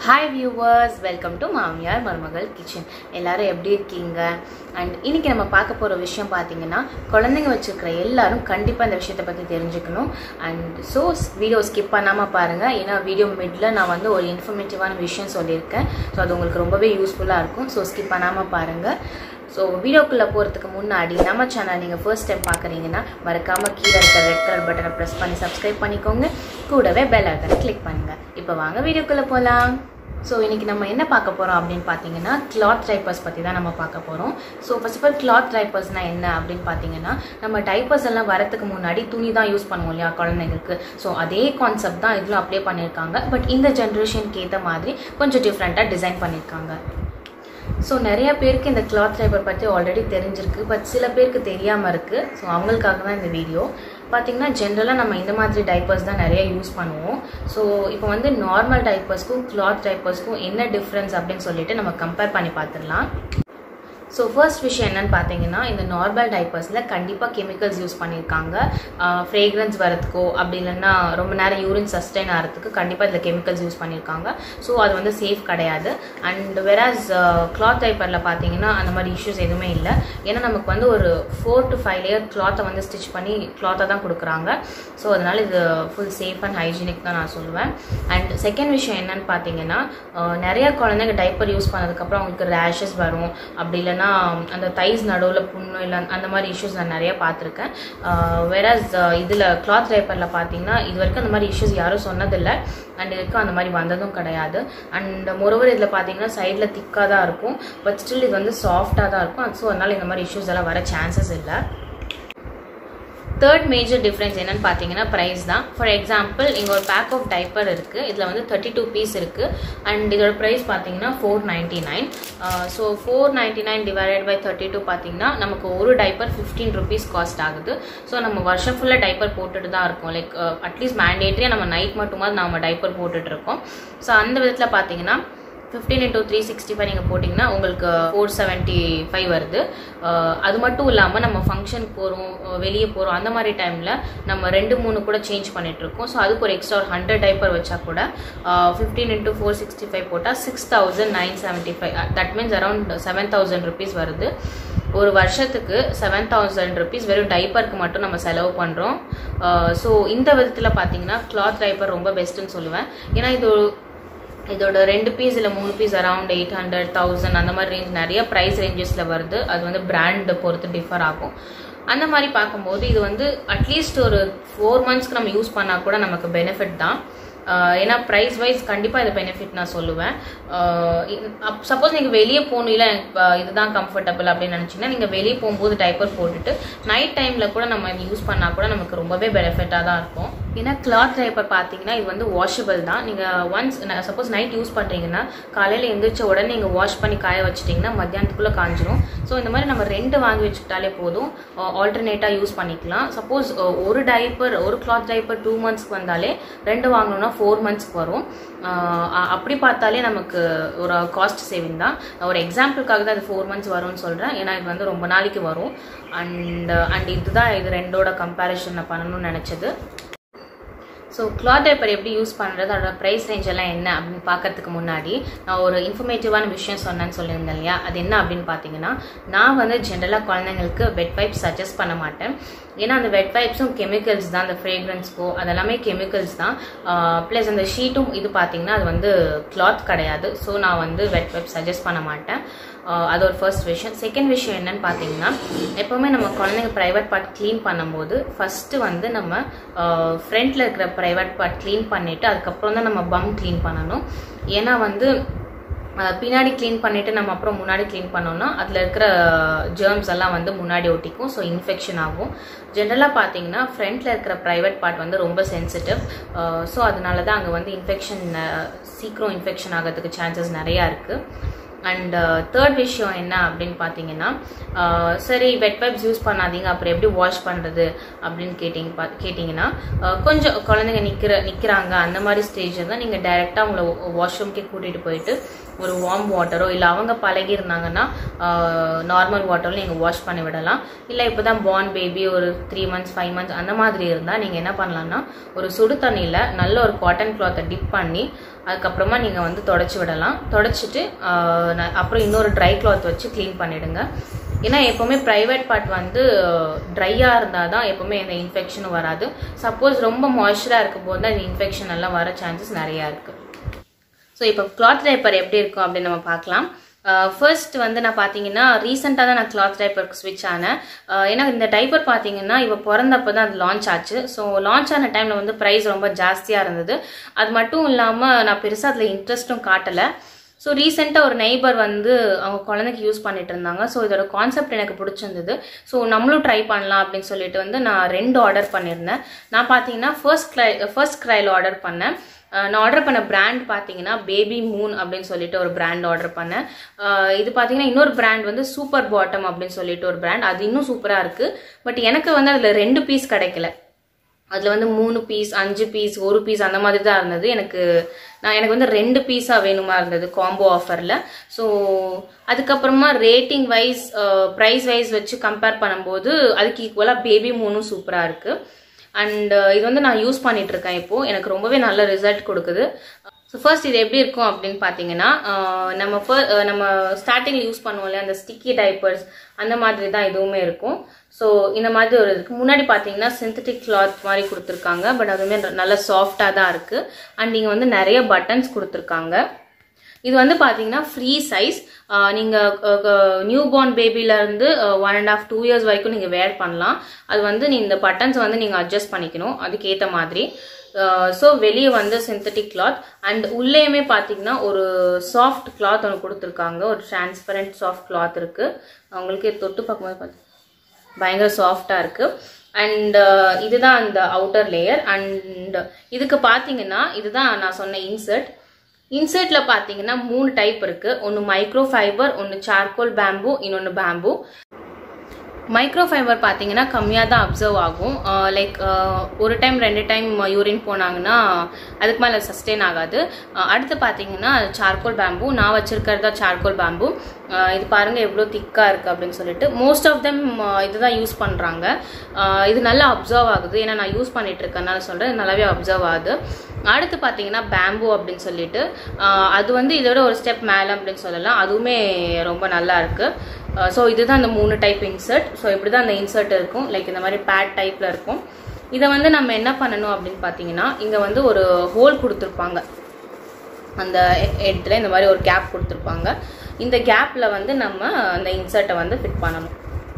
hi viewers welcome to மாமியார் மருமகள் kitchen எல்லாரும் எப்படி இருக்கீங்க அண்ட் இன்னைக்கு நம்ம பார்க்க போகிற விஷயம் பார்த்தீங்கன்னா குழந்தைங்க வச்சுருக்கிற எல்லாரும் கண்டிப்பாக இந்த விஷயத்தை பற்றி தெரிஞ்சுக்கணும் அண்ட் ஸோ வீடியோ ஸ்கிப் பண்ணாமல் பாருங்கள் ஏன்னா வீடியோ மிடில் நான் வந்து ஒரு இன்ஃபர்மேட்டிவான விஷயம் சொல்லியிருக்கேன் ஸோ அது உங்களுக்கு ரொம்பவே யூஸ்ஃபுல்லாக இருக்கும் ஸோ ஸ்கிப் பண்ணாமல் பாருங்கள் ஸோ வீடியோக்குள்ளே போகிறதுக்கு முன்னாடி நம்ம சேனல் நீங்கள் ஃபர்ஸ்ட் டைம் பார்க்குறீங்கன்னா மறக்காமல் கீழே இருக்கிற ரெட் கலர் பட்டனை ப்ரெஸ் பண்ணி சப்ஸ்கிரைப் பண்ணிக்கோங்க கூடவே பெல் ஐக்கனை கிளிக் பண்ணுங்கள் இப்போ வாங்க வீடியோக்குள்ளே போகலாம் ஸோ இன்றைக்கி நம்ம என்ன பார்க்க போகிறோம் அப்படின்னு பார்த்தீங்கன்னா கிளாத் டைப்பர்ஸ் பற்றி தான் நம்ம பார்க்க போகிறோம் so first of all cloth டைப்பர்ஸ்னால் என்ன அப்படின்னு பார்த்தீங்கன்னா நம்ம டைப்பர்ஸ் எல்லாம் வரத்துக்கு முன்னாடி துணி தான் யூஸ் பண்ணுவோம் இல்லையா குழந்தைங்களுக்கு ஸோ அதே கான்செப்ட் தான் இதில் அப்ளை பண்ணியிருக்காங்க பட் இந்த ஜென்ரேஷனுக்கு ஏற்ற மாதிரி கொஞ்சம் டிஃப்ரெண்ட்டாக டிசைன் பண்ணியிருக்காங்க ஸோ நிறைய பேருக்கு இந்த கிளாத் டைப்பர் பற்றி ஆல்ரெடி தெரிஞ்சிருக்கு பட் சில பேருக்கு தெரியாமல் இருக்குது ஸோ அவங்களுக்காக தான் இந்த வீடியோ பார்த்திங்கன்னா ஜென்ரலாக நம்ம இந்த மாதிரி டைப்பர்ஸ் தான் நிறைய யூஸ் பண்ணுவோம் ஸோ இப்போ வந்து நார்மல் டைப்பர்ஸ்க்கும் கிளாத் டைப்பர்ஸ்க்கும் என்ன டிஃப்ரென்ஸ் அப்படின்னு சொல்லிட்டு நம்ம கம்பேர் பண்ணி பார்த்துடலாம் ஸோ ஃபர்ஸ்ட் விஷயம் என்னன்னு பார்த்தீங்கன்னா இந்த நார்மல் டைப்பர்ஸில் கண்டிப்பாக கெமிக்கல்ஸ் யூஸ் பண்ணியிருக்காங்க ஃப்ரேக்ரன்ஸ் வரதுக்கோ அப்படி இல்லைன்னா ரொம்ப நேரம் யூரின் சஸ்டைன் ஆகிறதுக்கு கண்டிப்பாக இதில் கெமிக்கல்ஸ் யூஸ் பண்ணியிருக்காங்க ஸோ அது வந்து சேஃப் கிடையாது அண்ட் வெராஸ் கிளாத் டைப்பரில் பார்த்தீங்கன்னா அந்த மாதிரி இஷ்யூஸ் எதுவுமே இல்லை ஏன்னா நமக்கு வந்து ஒரு ஃபோர் டு ஃபைவ் லேயர் கிளாத்தை வந்து ஸ்டிச் பண்ணி கிளாத்தை தான் கொடுக்குறாங்க ஸோ அதனால் இது ஃபுல் சேஃப் அண்ட் ஹைஜீனிக் தான் நான் சொல்லுவேன் அண்ட் செகண்ட் விஷயம் என்னன்னு பார்த்தீங்கன்னா நிறைய குழந்தைங்க டைப்பர் யூஸ் பண்ணதுக்கப்புறம் அவங்களுக்கு ரேஷஸ் வரும் அப்படி இல்லைன்னா அந்த தைஸ் நடுவில் புண்ணு இல்லை அந்த மாதிரி இஷ்யூஸ் நான் நிறைய பார்த்துருக்கேன் வேறாஸ் இதில் கிளாத் டைப்பரில் பார்த்தீங்கன்னா இது வரைக்கும் அந்த மாதிரி இஷ்யூஸ் யாரும் சொன்னதில்லை அண்ட் இதுக்கும் அந்த மாதிரி வந்ததும் கிடையாது அண்ட் மொரவர் இதில் பார்த்தீங்கன்னா சைடில் திக்காக தான் இருக்கும் பட் ஸ்டில் இது வந்து சாஃப்டாக தான் இருக்கும் ஸோ அதனால் இந்த மாதிரி இஷ்யூஸ் எல்லாம் வர சான்சஸ் இல்லை தேர்ட் மேஜர் டிஃப்ரென்ஸ் என்னன்னு பார்த்தீங்கன்னா ப்ரைஸ் தான் ஃபார் எக்ஸாம்பிள் இங்கே ஒரு பேக் ஆஃப் டைப்பர் இருக்குது இதில் வந்து தேர்ட்டி டூ பீஸ் இருக்குது அண்ட் இதோட ப்ரைஸ் பார்த்தீங்கன்னா four ninety nine so four ninety nine divided by thirty two பார்த்தீங்கன்னா நமக்கு ஒரு டைப்பர் ஃபிஃப்டீன் ருபீஸ் காஸ்ட் ஆகுது ஸோ நம்ம வருஷம் ஃபுல்லாக டைப்பர் போட்டுட்டு தான் இருக்கோம் லைக் அட்லீஸ்ட் மேண்டேட்ரியாக நம்ம நைட் மட்டுமாவது நம்ம டைப்பர் போட்டுட்ருக்கோம் ஸோ அந்த விதத்தில் பார்த்தீங்கன்னா fifteen into three sixty five நீங்கள் போட்டிங்கன்னா உங்களுக்கு ஃபோர் செவன்ட்டி ஃபைவ் வருது அது மட்டும் இல்லாமல் நம்ம ஃபங்க்ஷனுக்கு போகிறோம் வெளியே போகிறோம் அந்த மாதிரி டைமில் நம்ம ரெண்டு மூணு கூட சேஞ்ச் பண்ணிகிட்ருக்கோம் ஸோ அதுக்கு ஒரு எக்ஸ்ட்ரா ஒரு ஹண்ட்ரட் டைப்பர் வச்சா கூட fifteen into four sixty five போட்டால் six thousand nine seventy five that means around seven thousand rupees வருது ஒரு வருஷத்துக்கு செவன் தௌசண்ட் ருபீஸ் வெறும் டைப்பருக்கு மட்டும் நம்ம செலவு பண்ணுறோம் ஸோ இந்த விதத்தில் பார்த்தீங்கன்னா கிளாத் டைப்பர் ரொம்ப பெஸ்ட்டுன்னு சொல்லுவேன் ஏன்னா இது இதோட ரெண்டு பீஸ் இல்லை மூணு piece around eight hundred thousand அந்த மாதிரி ரேஞ்ச் நிறைய ப்ரைஸ் ரேஞ்சஸில் வருது அது வந்து பிராண்ட் பொறுத்து டிஃபர் ஆகும் அந்த மாதிரி பார்க்கும்போது இது வந்து அட்லீஸ்ட் ஒரு ஃபோர் மந்த்ஸ்க்கு நம்ம யூஸ் பண்ணால் கூட நமக்கு பெனிஃபிட் தான் ஏன்னா ப்ரைஸ் வைஸ் கண்டிப்பாக இது பெனிஃபிட் நான் சொல்லுவேன் சப்போஸ் நீங்கள் வெளியே போகணும் இல்லை எனக்கு இதுதான் கம்ஃபர்டபுள் அப்படின்னு நினச்சிங்கன்னா நீங்கள் வெளியே போகும்போது டைப்பர் போட்டுட்டு நைட் டைமில் கூட நம்ம இது யூஸ் பண்ணால் கூட நமக்கு ரொம்பவே பெனிஃபிட்டாக தான் இருக்கும் ஏன்னா கிளாத் டைப்பர் பார்த்தீங்கன்னா இது வந்து வாஷபிள் தான் நீங்கள் ஒன்ஸ் சப்போஸ் நைட் யூஸ் பண்ணுறீங்கன்னா காலையில் எழுந்திரிச்ச உடனே நீங்கள் வாஷ் பண்ணி காய வச்சிட்டிங்கன்னா மத்தியானத்துக்குள்ளே காஞ்சிரும் ஸோ இந்த மாதிரி நம்ம ரெண்டு வாங்கி வச்சுக்கிட்டாலே போதும் ஆல்டர்னேட்டாக யூஸ் பண்ணிக்கலாம் சப்போஸ் ஒரு டைப்பர் ஒரு கிளாத் டைப்பர் டூ மந்த்ஸ்க்கு வந்தாலே ரெண்டு வாங்கணும்னா ஃபோர் மந்த்ஸ்க்கு வரும் அப்படி பார்த்தாலே நமக்கு ஒரு காஸ்ட் சேவிங் தான் ஒரு எக்ஸாம்பிளுக்காக தான் இது ஃபோர் மந்த்ஸ் வரும்னு சொல்கிறேன் ஏன்னா இது வந்து ரொம்ப நாளைக்கு வரும் அண்ட் அண்ட் இதுதான் இது ரெண்டோட கம்பேரிஷன் நான் பண்ணணும்னு நினச்சது ஸோ கிளாத் டைப்பர் எப்படி யூஸ் பண்ணுறது அதோட ப்ரைஸ் ரேஞ்ச் எல்லாம் என்ன அப்படின்னு பார்க்கறதுக்கு முன்னாடி நான் ஒரு இன்ஃபர்மேட்டிவான விஷயம் சொன்னேன்னு சொல்லியிருந்தேன் இல்லையா அது என்ன அப்படின்னு பார்த்தீங்கன்னா நான் வந்து ஜென்ரலாக குழந்தைங்களுக்கு வெட் வைப்ஸ் சஜஸ்ட் பண்ண மாட்டேன் ஏன்னா அந்த வெட் வைப்ஸும் கெமிக்கல்ஸ் தான் அந்த ஃப்ரேக்ரன்ஸ்க்கோ அதெல்லாமே கெமிக்கல்ஸ் தான் ப்ளஸ் அந்த ஷீட்டும் இது பார்த்தீங்கன்னா அது வந்து கிளாத் கிடையாது ஸோ நான் வந்து வெட் வைப் சஜஸ்ட் பண்ண மாட்டேன் அது ஒரு ஃபர்ஸ்ட் விஷயம் செகண்ட் விஷயம் என்னன்னு பார்த்தீங்கன்னா எப்போவுமே நம்ம குழந்தைங்க ப்ரைவேட் பார்ட் க்ளீன் பண்ணும்போது ஃபஸ்ட்டு வந்து நம்ம ஃப்ரண்ட்டில் இருக்கிற ப்ரைவேட் பார்ட் க்ளீன் பண்ணிவிட்டு அதுக்கப்புறம் தான் நம்ம பம் க்ளீன் பண்ணணும் ஏன்னா வந்து பின்னாடி க்ளீன் பண்ணிவிட்டு நம்ம அப்புறம் முன்னாடி க்ளீன் பண்ணோம்னா அதில் இருக்கிற ஜேர்ம்ஸ் எல்லாம் வந்து முன்னாடி ஒட்டிக்கும் ஸோ இன்ஃபெக்ஷன் ஆகும் ஜென்ரலாக பார்த்தீங்கன்னா ஃப்ரண்ட்டில் இருக்கிற ப்ரைவேட் பார்ட் வந்து ரொம்ப சென்சிட்டிவ் ஸோ அதனால தான் அங்கே வந்து இன்ஃபெக்ஷன் சீக்கிரம் இன்ஃபெக்ஷன் ஆகிறதுக்கு சான்சஸ் நிறையா இருக்குது அண்ட் தேர்ட் விஷயம் என்ன அப்படின்னு பார்த்தீங்கன்னா சரி வெட் வைப்ஸ் யூஸ் பண்ணாதீங்க அப்புறம் எப்படி வாஷ் பண்ணுறது அப்படின்னு கேட்டிங்க பா கேட்டிங்கன்னா கொஞ்சம் குழந்தைங்க நிற்கிற நிற்கிறாங்க அந்த மாதிரி ஸ்டேஜில் தான் நீங்கள் டைரெக்டாக உங்களை வாஷ்ரூம்க்கே கூட்டிகிட்டு போயிட்டு ஒரு வார்ம் வாட்டரோ இல்லை அவங்க பழகி இருந்தாங்கன்னா நார்மல் வாட்டரில் நீங்கள் வாஷ் பண்ணி விடலாம் இல்லை இப்போ தான் பார்ன் பேபி ஒரு த்ரீ மந்த்ஸ் ஃபைவ் மந்த்ஸ் அந்த மாதிரி இருந்தால் நீங்கள் என்ன பண்ணலாம்னா ஒரு சுடு தண்ணியில் நல்ல ஒரு காட்டன் கிளாத்தை டிப் பண்ணி அதுக்கப்புறமா நீங்கள் வந்து தொடச்சி விடலாம் தொடச்சிட்டு ஆஹ், ந- அப்புறம் இன்னொரு ட்ரை கிளாத் வச்சு க்ளீன் பண்ணிடுங்க ஏன்னா எப்போவுமே ப்ரைவேட் பார்ட் வந்து ட்ரையாக இருந்தால் தான் எப்போவுமே எந்த இன்ஃபெக்ஷனும் வராது சப்போஸ் ரொம்ப மாய்ஸ்சராக இருக்கும் போது தான் இந்த இன்ஃபெக்ஷன் எல்லாம் வர சான்சஸ் நிறையா இருக்குது ஸோ இப்போ கிளாத் டைப்பர் எப்படி இருக்கும் அப்படின்னு நம்ம பார்க்கலாம் ஃபர்ஸ்ட் வந்து நான் பார்த்தீங்கன்னா ரீசெண்டாக தான் நான் கிளாத் டைப்பருக்கு ஸ்விட்ச் ஆனேன் அஹ் ஏன்னா இந்த டைப்பர் பார்த்தீங்கன்னா இவ பிறந்தப்போ தான் அது லான்ச் ஆச்சு ஸோ லான்ச் ஆன டைமில் வந்து ப்ரைஸ் ரொம்ப ஜாஸ்தியாக இருந்தது அது மட்டும் இல்லாமல் நான் பெருசாக அதில் இன்ட்ரெஸ்ட்டும் காட்டலை ஸோ ரீசெண்டாக ஒரு நெய்பர் வந்து அவங்க குழந்தைக்கு யூஸ் பண்ணிட்டு இருந்தாங்க ஸோ இதோட கான்செப்ட் எனக்கு பிடிச்சிருந்தது ஸோ நம்மளும் ட்ரை பண்ணலாம் அப்படின்னு சொல்லிட்டு வந்து நான் ரெண்டு ஆர்டர் பண்ணியிருந்தேன் நான் பார்த்தீங்கன்னா ஃபர்ஸ்ட் க்ரை ஃபர்ஸ்ட் க்ரையில் ஆர்டர் பண்ணேன் அஹ் நான் ஆர்டர் பண்ண பிராண்ட் பார்த்தீங்கன்னா பேபி மூன் அப்படின்னு சொல்லிட்டு ஒரு பிராண்ட் ஆர்டர் பண்ணேன் அஹ் இது பார்த்தீங்கன்னா இன்னொரு பிராண்ட் வந்து சூப்பர் பாட்டம் அப்படின்னு சொல்லிட்டு ஒரு பிராண்ட் அது இன்னும் சூப்பராக இருக்குது பட் எனக்கு வந்து அதில் ரெண்டு பீஸ் கிடைக்கல அதில் வந்து மூணு பீஸ் அஞ்சு பீஸ் ஒரு பீஸ் அந்த மாதிரி தான் இருந்தது எனக்கு நான் எனக்கு வந்து ரெண்டு பீஸாக வேணுமா இருந்தது காம்போ ஆஃபரில் ஸோ அதுக்கப்புறமா ரேட்டிங் வைஸ் ப்ரைஸ் வைஸ் வச்சு கம்பேர் பண்ணும்போது அதுக்கு ஈக்குவலாக பேபி மூணும் சூப்பராக இருக்குது அண்ட் இது வந்து நான் யூஸ் பண்ணிட்டு இருக்கேன் இப்போ எனக்கு ரொம்பவே நல்ல ரிசல்ட் கொடுக்குது ஸோ ஃபர்ஸ்ட் இது எப்படி இருக்கும் அப்படின்னு பார்த்தீங்கன்னா ஆஹ் நம்ம fir- ஆஹ் நம்ம ஸ்டார்டிங்கில் யூஸ் பண்ணுவோம்ல அந்த ஸ்டிக்கி டைப்பர்ஸ் அந்த மாதிரி தான் இதுவுமே இருக்கும் ஸோ இந்த மாதிரி ஒரு இருக்கு முன்னாடி பார்த்தீங்கன்னா சிந்தட்டிக் கிளாத் மாதிரி கொடுத்துருக்காங்க பட் அதுவுமே நல்ல சாஃப்டாக தான் இருக்குது அண்ட் நீங்கள் வந்து நிறைய பட்டன்ஸ் கொடுத்துருக்காங்க இது வந்து பார்த்தீங்கன்னா ஃப்ரீ சைஸ் நீங்கள் நியூ பார்ன் பேபிலேருந்து one and half two years வரைக்கும் நீங்கள் வேர் பண்ணலாம் அது வந்து நீ இந்த பட்டன்ஸ் வந்து நீங்கள் அட்ஜஸ்ட் பண்ணிக்கணும் அதுக்கேற்ற மாதிரி ஸோ வெளியே வந்து சிந்தட்டிக் கிளாத் அண்ட் உள்ளேயுமே பார்த்தீங்கன்னா ஒரு சாஃப்ட் கிளாத் ஒன்று கொடுத்துருக்காங்க ஒரு டிரான்ஸ்பரண்ட் சாஃப்ட் கிளாத் இருக்குது அவங்களுக்கே தொட்டு பார்க்கும்போது பார்த்து பயங்கர சாஃப்டாக இருக்குது அண்ட் இதுதான் அந்த அவுட்டர் லேயர் அண்ட் இதுக்கு பார்த்தீங்கன்னா இதுதான் நான் சொன்ன இன்சர்ட் இன்சர்ட்டில் பார்த்தீங்கன்னா மூணு டைப் இருக்குது ஒன்று மைக்ரோ ஃபைபர் ஒன்று சார்கோல் பேம்பு இன்னொன்று பேம்பு மைக்ரோ ஃபைபர் பார்த்தீங்கன்னா கம்மியாக தான் அப்சர்வ் ஆகும் லைக் ஒரு டைம் ரெண்டு டைம் யூரின் போனாங்கன்னா அதுக்கு மேலே சஸ்டெயின் ஆகாது அஹ் அடுத்து பார்த்தீங்கன்னா சார்கோல் பேம்பு நான் வச்சிருக்கிறது தான் சார்கோல் பேம்பு இது பாருங்கள் எவ்வளோ திக்காக இருக்குது அப்படின்னு சொல்லிட்டு மோஸ்ட் ஆஃப் தெம் இதுதான் யூஸ் பண்ணுறாங்க இது நல்லா அப்சர்வ் ஆகுது ஏன்னா நான் யூஸ் பண்ணிட்டு இருக்கேன்னால சொல்கிறேன் நல்லாவே அப்சர்வ் ஆகுது அடுத்து பார்த்தீங்கன்னா பேம்பு அப்படின்னு சொல்லிட்டு அஹ் அது வந்து இதோட ஒரு ஸ்டெப் மேலே அப்படின்னு சொல்லலாம் அதுவுமே ரொம்ப நல்லா இருக்குது ஸோ இதுதான் அந்த மூணு டைப் இன்சர்ட் ஸோ இப்படி தான் அந்த இன்சர்ட் இருக்கும் லைக் இந்த மாதிரி பேட் டைப்பில் இருக்கும் இதை வந்து நம்ம என்ன பண்ணணும் அப்படின்னு பார்த்தீங்கன்னா இங்கே வந்து ஒரு ஹோல் கொடுத்துருப்பாங்க அந்த இடத்துல இந்த மாதிரி ஒரு கேப் கொடுத்துருப்பாங்க இந்த கேப்பில் வந்து நம்ம அந்த இன்சர்ட்டை வந்து ஃபிட் பண்ணணும்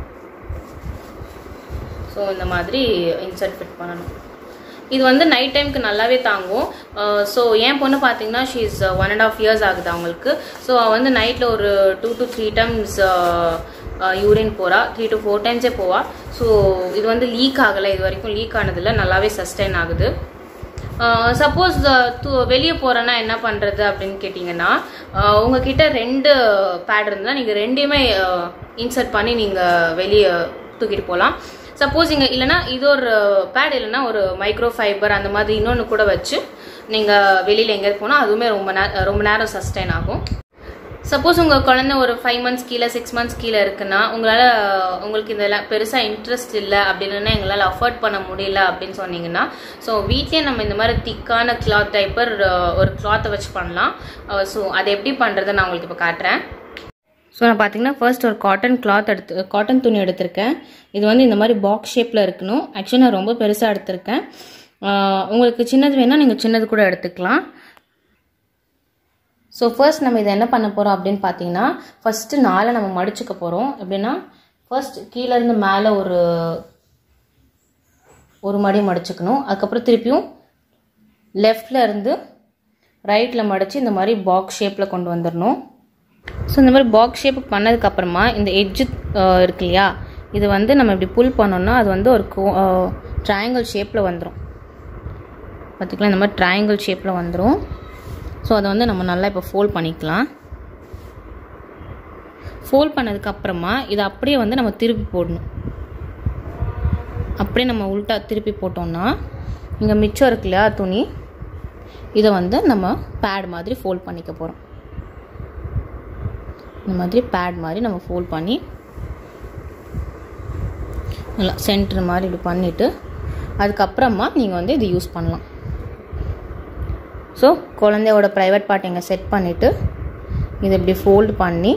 ஸோ இந்த மாதிரி இன்சர்ட் ஃபிட் பண்ணணும் இது வந்து நைட் டைம்க்கு நல்லாவே தாங்கும் ஸோ என் பொண்ணு பார்த்தீங்கன்னா she is one and half years ஆகுது அவங்களுக்கு ஸோ வந்து நைட்டில் ஒரு two to three times urine போகிறா த்ரீ டு ஃபோர் டைம்ஸே போவா ஸோ இது வந்து லீக் ஆகலை இது வரைக்கும் லீக் ஆனதில்ல நல்லாவே சஸ்டைன் ஆகுது சப்போஸ் வெளியே போகிறேன்னா என்ன பண்ணுறது அப்படின்னு கேட்டிங்கன்னா அஹ் உங்ககிட்ட ரெண்டு பேட் இருந்தால் நீங்கள் ரெண்டையுமே இன்சர்ட் பண்ணி நீங்கள் வெளியே தூக்கிட்டு போகலாம் சப்போஸ் இங்கே இல்லைனா இது ஒரு பேட் இல்லைன்னா ஒரு மைக்ரோ ஃபைபர் அந்த மாதிரி இன்னொன்று கூட வச்சு நீங்கள் வெளியில் எங்கேயாவது போனால் அதுவுமே ரொம்ப நே ரொம்ப நேரம் சஸ்டைன் ஆகும் சப்போஸ் உங்கள் குழந்தை ஒரு ஃபைவ் மந்த்ஸ் கீழே சிக்ஸ் மந்த்ஸ் கீழே இருக்குன்னா உங்களால் உங்களுக்கு இதெல்லாம் பெருசாக இன்ட்ரெஸ்ட் இல்லை அப்படின்னா எங்களால் அஃபோர்ட் பண்ண முடியல அப்படின்னு சொன்னீங்கன்னா ஸோ வீட்லேயே நம்ம இந்த மாதிரி திக்கான கிளாத் டைப்பர் ஒரு கிளாத்தை வச்சு பண்ணலாம் ஸோ அதை எப்படி பண்ணுறதை நான் உங்களுக்கு இப்போ காட்டுறேன் ஸோ நான் பார்த்தீங்கன்னா ஃபர்ஸ்ட் ஒரு காட்டன் கிளாத் எடுத்து காட்டன் துணி எடுத்திருக்கேன் இது வந்து இந்த மாதிரி பாக்ஸ் ஷேப்பில் இருக்கணும் ஆக்சுவலி நான் ரொம்ப பெருசாக எடுத்திருக்கேன் ஆஹ் உங்களுக்கு சின்னது வேணால் நீங்கள் சின்னது கூட எடுத்துக்கலாம் ஸோ ஃபர்ஸ்ட் நம்ம இதை என்ன பண்ண போகிறோம் அப்படின்னு பார்த்தீங்கன்னா ஃபஸ்ட்டு நாளை நம்ம மடிச்சுக்க போகிறோம் எப்படின்னா ஃபர்ஸ்ட் கீழேருந்து மேலே ஒரு ஒரு மடி மடிச்சுக்கணும் அதுக்கப்புறம் திருப்பியும் லெஃப்டில் இருந்து ரைட்டில் மடித்து இந்த மாதிரி பாக்ஸ் ஷேப்பில் கொண்டு வந்துடணும் ஸோ இந்த மாதிரி பாக்ஸ் ஷேப் பண்ணதுக்கப்புறமா இந்த எட்ஜு இருக்கு இல்லையா இது வந்து நம்ம இப்படி புல் பண்ணோம்னா அது வந்து ஒரு ட்ரையாங்கிள் ஷேப்பில் வந்துடும் பார்த்திங்களா இந்த மாதிரி ட்ரையாங்கிள் ஷேப்பில் வந்துடும் ஸோ அதை வந்து நம்ம நல்லா இப்போ ஃபோல்ட் பண்ணிக்கலாம் ஃபோல்ட் பண்ணதுக்கப்புறமா இதை அப்படியே வந்து நம்ம திருப்பி போடணும் அப்படியே நம்ம உள்ட்டா திருப்பி போட்டோம்னா இங்கே மிச்சம் இருக்கு இல்லையா துணி இதை வந்து நம்ம பேட் மாதிரி ஃபோல்ட் பண்ணிக்க போகிறோம் இந்த மாதிரி பேட் மாதிரி நம்ம ஃபோல்ட் பண்ணி நல்லா சென்டர் மாதிரி இப்படி பண்ணிவிட்டு அதுக்கப்புறமா நீங்கள் வந்து இது யூஸ் பண்ணலாம் ஸோ குழந்தையோட ப்ரைவேட் பார்ட் இங்கே செட் பண்ணிவிட்டு இதை இப்படி ஃபோல்டு பண்ணி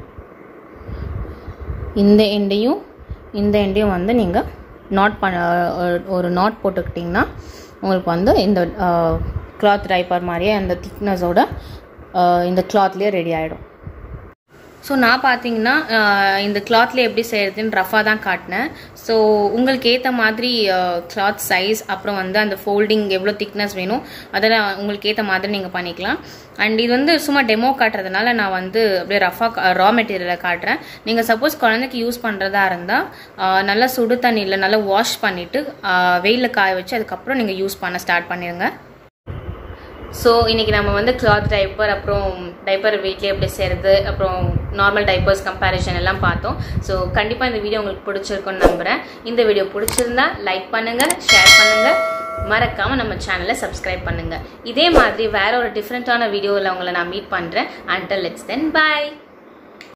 இந்த எண்டையும் இந்த எண்டையும் வந்து நீங்கள் நாட் பண்ண ஒரு நாட் போட்டுக்கிட்டிங்கன்னா உங்களுக்கு வந்து இந்த கிளாத் டைப்பர் மாதிரியே அந்த திக்னஸோட இந்த கிளாத்லேயே ரெடி ஆகிடும் ஸோ நான் பார்த்தீங்கன்னா இந்த கிளாத்ல எப்படி செய்கிறதுன்னு ரஃபாக தான் காட்டினேன் ஸோ உங்களுக்கு ஏற்ற மாதிரி கிளாத் சைஸ் அப்புறம் வந்து அந்த ஃபோல்டிங் எவ்வளோ திக்னஸ் வேணும் அதெல்லாம் உங்களுக்கு ஏற்ற மாதிரி நீங்கள் பண்ணிக்கலாம் அண்ட் இது வந்து சும்மா டெமோ காட்டுறதுனால நான் வந்து அப்படியே ரஃபாக ரா மெட்டீரியலை காட்டுறேன் நீங்கள் சப்போஸ் குழந்தைக்கு யூஸ் பண்ணுறதா இருந்தால் நல்லா சுடு தண்ணியில் நல்லா வாஷ் பண்ணிவிட்டு வெயிலில் காய வச்சு அதுக்கப்புறம் நீங்கள் யூஸ் பண்ண ஸ்டார்ட் பண்ணிடுங்க ஸோ இன்றைக்கி நம்ம வந்து கிளாத் டைப்பர் அப்புறம் டைப்பர் வீட்லேயே எப்படி செய்கிறது அப்புறம் நார்மல் டைப்பர்ஸ் கம்பேரிஷன் எல்லாம் பார்த்தோம் ஸோ கண்டிப்பாக இந்த வீடியோ உங்களுக்கு பிடிச்சிருக்குன்னு நம்புகிறேன் இந்த வீடியோ பிடிச்சிருந்தா லைக் பண்ணுங்கள் ஷேர் பண்ணுங்கள் மறக்காமல் நம்ம சேனலை சப்ஸ்கிரைப் பண்ணுங்கள் இதே மாதிரி வேற ஒரு டிஃப்ரெண்ட்டான வீடியோவில் உங்களை நான் மீட் பண்ணுறேன் அண்டல் இட்ஸ் தென் பாய்